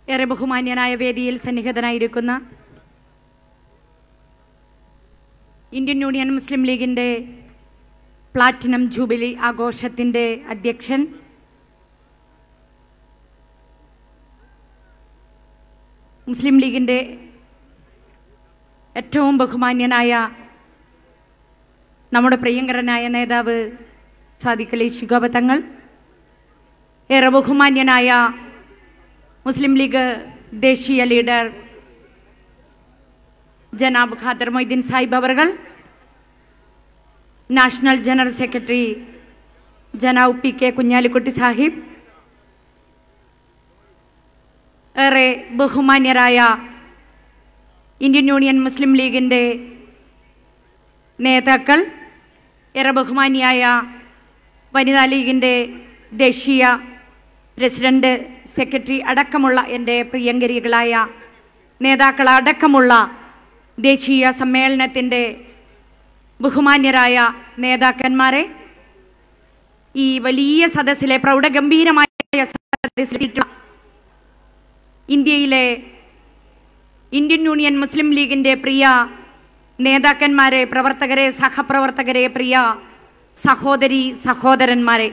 ഏറെ ബഹുമാന്യനായ വേദിയിൽ സന്നിഹിതനായിരിക്കുന്ന ഇന്ത്യൻ യൂണിയൻ മുസ്ലിം ലീഗിൻ്റെ പ്ലാറ്റിനം ജൂബിലി ആഘോഷത്തിൻ്റെ അധ്യക്ഷൻ മുസ്ലിം ലീഗിൻ്റെ ഏറ്റവും ബഹുമാന്യനായ നമ്മുടെ പ്രിയങ്കരനായ നേതാവ് സാദിഖ് അലി ശിഖോബ തങ്ങൾ ഏറെ ബഹുമാന്യനായ മുസ്ലിം ലീഗ് ദേശീയ ലീഡർ ജനാബ് ഖാദർ മൊയ്തീൻ സാഹിബ് അവർകൾ നാഷണൽ ജനറൽ സെക്രട്ടറി ജനാബ് പി കെ കുഞ്ഞാലിക്കുട്ടി സാഹിബ് ഏറെ ബഹുമാന്യരായ ഇന്ത്യൻ യൂണിയൻ മുസ്ലിം ലീഗിൻ്റെ നേതാക്കൾ ഏറെ ബഹുമാനിയായ വനിതാ ലീഗിൻ്റെ ദേശീയ പ്രസിഡന്റ് സെക്രട്ടറി അടക്കമുള്ള എൻ്റെ പ്രിയങ്കരികളായ നേതാക്കൾ അടക്കമുള്ള ദേശീയ സമ്മേളനത്തിൻ്റെ ബഹുമാന്യരായ നേതാക്കന്മാരെ ഈ വലിയ സദസ്സിലെ പ്രൗഢഗംഭീരമായ സദസ്സിലെത്തിയിട്ടുള്ള ഇന്ത്യയിലെ ഇന്ത്യൻ യൂണിയൻ മുസ്ലിം ലീഗിൻ്റെ പ്രിയ നേതാക്കന്മാരെ പ്രവർത്തകരെ സഹപ്രവർത്തകരെ പ്രിയ സഹോദരി സഹോദരന്മാരെ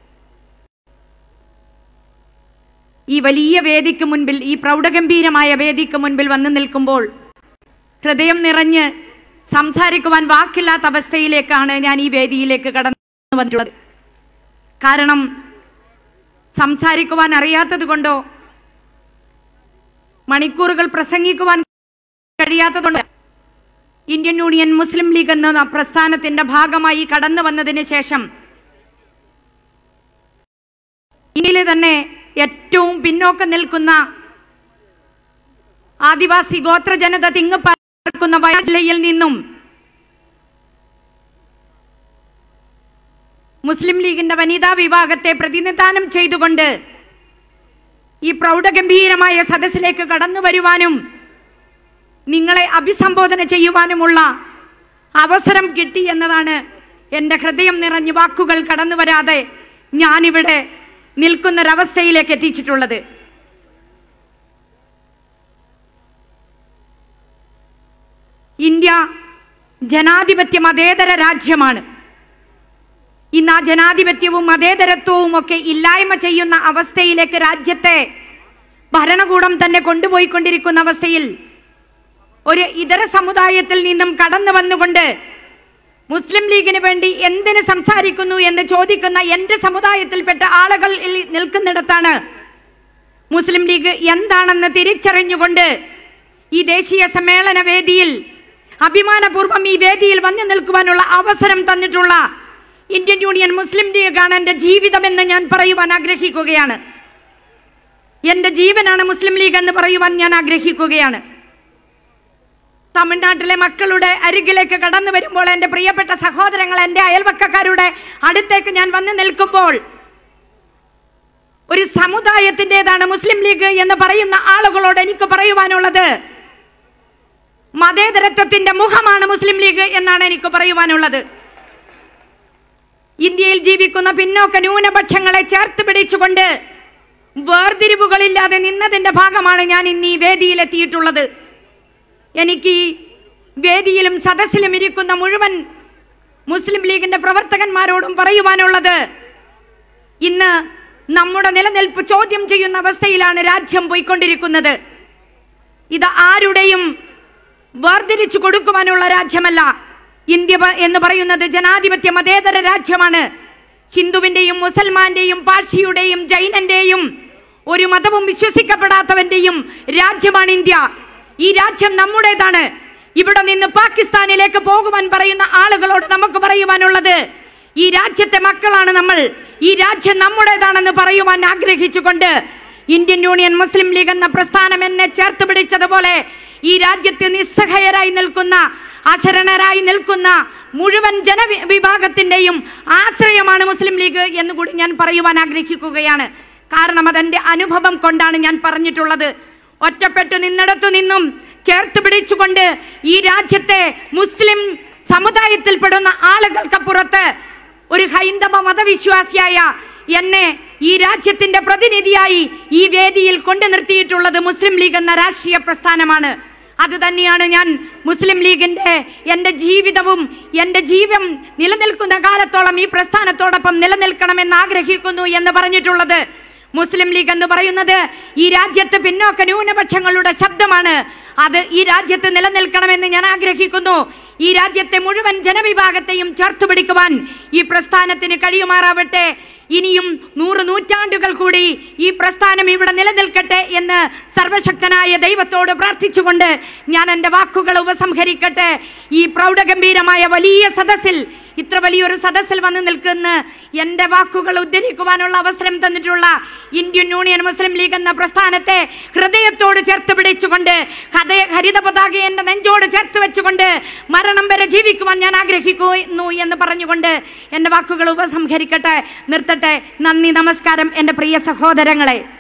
ഈ വലിയ വേദിക്ക് മുൻപിൽ ഈ പ്രൗഢഗംഭീരമായ വേദിക്ക് മുൻപിൽ വന്നു നിൽക്കുമ്പോൾ ഹൃദയം നിറഞ്ഞ് സംസാരിക്കുവാൻ വാക്കില്ലാത്ത അവസ്ഥയിലേക്കാണ് ഞാൻ ഈ വേദിയിലേക്ക് കടന്നു വന്നിട്ടുള്ളത് കാരണം സംസാരിക്കുവാൻ അറിയാത്തത് കൊണ്ടോ മണിക്കൂറുകൾ പ്രസംഗിക്കുവാൻ കഴിയാത്തതുകൊണ്ട് ഇന്ത്യൻ യൂണിയൻ മുസ്ലിം ലീഗ് എന്ന പ്രസ്ഥാനത്തിന്റെ ഭാഗമായി കടന്നു വന്നതിന് ശേഷം ഇന്ത്യയിലെ തന്നെ ഏറ്റവും പിന്നോക്കം നിൽക്കുന്ന ആദിവാസി ഗോത്ര ജനത തിങ്ങിപ്പാർക്കുന്ന വയനാട് ജില്ലയിൽ നിന്നും മുസ്ലിം ലീഗിന്റെ വനിതാ വിഭാഗത്തെ പ്രതിനിധാനം ചെയ്തുകൊണ്ട് ഈ പ്രൗഢഗംഭീരമായ സദസ്സിലേക്ക് കടന്നു വരുവാനും നിങ്ങളെ അഭിസംബോധന ചെയ്യുവാനുമുള്ള അവസരം കിട്ടി എന്നതാണ് എൻ്റെ ഹൃദയം നിറഞ്ഞ് വാക്കുകൾ കടന്നു വരാതെ ഞാനിവിടെ നിൽക്കുന്നൊരവസ്ഥയിലേക്ക് എത്തിച്ചിട്ടുള്ളത് ഇന്ത്യ ജനാധിപത്യ മതേതര രാജ്യമാണ് ഇന്ന് ആ ജനാധിപത്യവും മതേതരത്വവും ഒക്കെ ഇല്ലായ്മ ചെയ്യുന്ന അവസ്ഥയിലേക്ക് രാജ്യത്തെ ഭരണകൂടം തന്നെ കൊണ്ടുപോയിക്കൊണ്ടിരിക്കുന്ന അവസ്ഥയിൽ ഒരു ഇതര സമുദായത്തിൽ നിന്നും കടന്നു വന്നുകൊണ്ട് മുസ്ലിം ലീഗിന് വേണ്ടി എന്തിന് സംസാരിക്കുന്നു എന്ന് ചോദിക്കുന്ന എൻ്റെ സമുദായത്തിൽപ്പെട്ട ആളുകൾ ഇൽ- നിൽക്കുന്നിടത്താണ് മുസ്ലിം ലീഗ് എന്താണെന്ന് തിരിച്ചറിഞ്ഞുകൊണ്ട് ഈ ദേശീയ സമ്മേളന വേദിയിൽ അഭിമാനപൂർവ്വം ഈ വേദിയിൽ വന്നു നിൽക്കുവാനുള്ള അവസരം തന്നിട്ടുള്ള ഇന്ത്യൻ യൂണിയൻ മുസ്ലിം ലീഗാണ് എൻ്റെ ജീവിതമെന്ന് ഞാൻ പറയുവാൻ ആഗ്രഹിക്കുകയാണ് എൻ്റെ ജീവനാണ് മുസ്ലിം ലീഗ് എന്ന് പറയുവാൻ ഞാൻ ആഗ്രഹിക്കുകയാണ് തമിഴ്നാട്ടിലെ മക്കളുടെ അരികിലേക്ക് കടന്നു വരുമ്പോൾ എൻ്റെ പ്രിയപ്പെട്ട സഹോദരങ്ങൾ എൻ്റെ അയൽവക്കക്കാരുടെ അടുത്തേക്ക് ഞാൻ വന്നു നിൽക്കുമ്പോൾ ഒരു സമുദായത്തിൻ്റെതാണ് മുസ്ലിം ലീഗ് എന്ന് പറയുന്ന ആളുകളോട് എനിക്ക് പറയുവാനുള്ളത് മതേതരത്വത്തിന്റെ മുഖമാണ് മുസ്ലിം ലീഗ് എന്നാണ് എനിക്ക് പറയുവാനുള്ളത് ഇന്ത്യയിൽ ജീവിക്കുന്ന പിന്നോക്ക ന്യൂനപക്ഷങ്ങളെ ചേർത്ത് പിടിച്ചുകൊണ്ട് വേർതിരിവുകളില്ലാതെ നിന്നതിന്റെ ഭാഗമാണ് ഞാൻ ഇന്ന് ഈ വേദിയിലെത്തിയിട്ടുള്ളത് എനിക്ക് ഈ വേദിയിലും സദസ്സിലും ഇരിക്കുന്ന മുഴുവൻ മുസ്ലിം ലീഗിന്റെ പ്രവർത്തകന്മാരോടും പറയുവാനുള്ളത് ഇന്ന് നമ്മുടെ നിലനിൽപ്പ് ചോദ്യം ചെയ്യുന്ന അവസ്ഥയിലാണ് രാജ്യം പോയിക്കൊണ്ടിരിക്കുന്നത് ഇത് ആരുടെയും വേർതിരിച്ചു കൊടുക്കുവാനുള്ള രാജ്യമല്ല ഇന്ത്യ പ- എന്ന് പറയുന്നത് ജനാധിപത്യ മതേതര രാജ്യമാണ് ഹിന്ദുവിന്റെയും മുസൽമാന്റെയും പാഴ്സിയുടെയും ജൈനന്റെയും ഒരു മതവും വിശ്വസിക്കപ്പെടാത്തവന്റെയും രാജ്യമാണ് ഇന്ത്യ ഈ രാജ്യം നമ്മുടേതാണ് ഇവിടെ നിന്ന് പാകിസ്ഥാനിലേക്ക് പോകുവാൻ പറയുന്ന ആളുകളോട് നമുക്ക് പറയുവാനുള്ളത് ഈ രാജ്യത്തെ മക്കളാണ് നമ്മൾ ഈ രാജ്യം നമ്മുടേതാണെന്ന് പറയുവാൻ ആഗ്രഹിച്ചുകൊണ്ട് ഇന്ത്യൻ യൂണിയൻ മുസ്ലിം ലീഗ് എന്ന പ്രസ്ഥാനം എന്നെ ചേർത്ത് പിടിച്ചതുപോലെ ഈ രാജ്യത്ത് നിസ്സഹായരായി നിൽക്കുന്ന അശരണരായി നിൽക്കുന്ന മുഴുവൻ ജനവിഭാഗത്തിന്റെയും ആശ്രയമാണ് മുസ്ലിം ലീഗ് എന്നുകൂടി ഞാൻ പറയുവാൻ ആഗ്രഹിക്കുകയാണ് കാരണം അതെന്റെ അനുഭവം കൊണ്ടാണ് ഞാൻ പറഞ്ഞിട്ടുള്ളത് ഒറ്റപ്പെട്ടു നിന്നിടത്തു നിന്നും ചേർത്ത് പിടിച്ചുകൊണ്ട് ഈ രാജ്യത്തെ മുസ്ലിം സമുദായത്തിൽപ്പെടുന്ന ആളുകൾക്കപ്പുറത്ത് ഒരു ഹൈന്ദവ മതവിശ്വാസിയായ എന്നെ ഈ രാജ്യത്തിന്റെ പ്രതിനിധിയായി ഈ വേദിയിൽ കൊണ്ടു നിർത്തിയിട്ടുള്ളത് മുസ്ലിം ലീഗ് എന്ന രാഷ്ട്രീയ പ്രസ്ഥാനമാണ് അത് തന്നെയാണ് ഞാൻ മുസ്ലിം ലീഗിന്റെ എൻ്റെ ജീവിതവും എൻ്റെ ജീവൻ നിലനിൽക്കുന്ന കാലത്തോളം ഈ പ്രസ്ഥാനത്തോടൊപ്പം നിലനിൽക്കണമെന്ന് ആഗ്രഹിക്കുന്നു എന്ന് പറഞ്ഞിട്ടുള്ളത് മുസ്ലിം ലീഗ് എന്ന് പറയുന്നത് ഈ രാജ്യത്ത് പിന്നോക്ക ന്യൂനപക്ഷങ്ങളുടെ ശബ്ദമാണ് അത് ഈ രാജ്യത്ത് നിലനിൽക്കണമെന്ന് ഞാൻ ആഗ്രഹിക്കുന്നു ഈ രാജ്യത്തെ മുഴുവൻ ജനവിഭാഗത്തെയും ചേർത്ത് പിടിക്കുവാൻ ഈ പ്രസ്ഥാനത്തിന് കഴിയുമാറാവട്ടെ ഇനിയും നൂറ് നൂറ്റാണ്ടുകൾ കൂടി ഈ പ്രസ്ഥാനം ഇവിടെ നിലനിൽക്കട്ടെ എന്ന് സർവശക്തനായ ദൈവത്തോട് പ്രാർത്ഥിച്ചുകൊണ്ട് ഞാൻ എൻ്റെ വാക്കുകൾ ഉപസംഹരിക്കട്ടെ ഈ പ്രൗഢഗംഭീരമായ വലിയ സദസ്സിൽ ഇത്ര വലിയൊരു സദസ്സിൽ വന്ന് നിൽക്കുന്ന എൻ്റെ വാക്കുകൾ ഉദ്ധരിക്കുവാനുള്ള അവസരം തന്നിട്ടുള്ള ഇന്ത്യൻ യൂണിയൻ മുസ്ലിം ലീഗ് എന്ന പ്രസ്ഥാനത്തെ ഹൃദയത്തോട് ചേർത്ത് പിടിച്ചുകൊണ്ട് ഹൃദയ ഹരിത പതാക എൻ്റെ നെഞ്ചോട് ചേർത്ത് വെച്ചുകൊണ്ട് മരണം വരെ ജീവിക്കുവാൻ ഞാൻ ആഗ്രഹിക്കുന്നു എന്ന് പറഞ്ഞുകൊണ്ട് എൻ്റെ വാക്കുകൾ ഉപസംഹരിക്കട്ടെ നിർത്തട്ടെ നന്ദി നമസ്കാരം എൻ്റെ പ്രിയ സഹോദരങ്ങളെ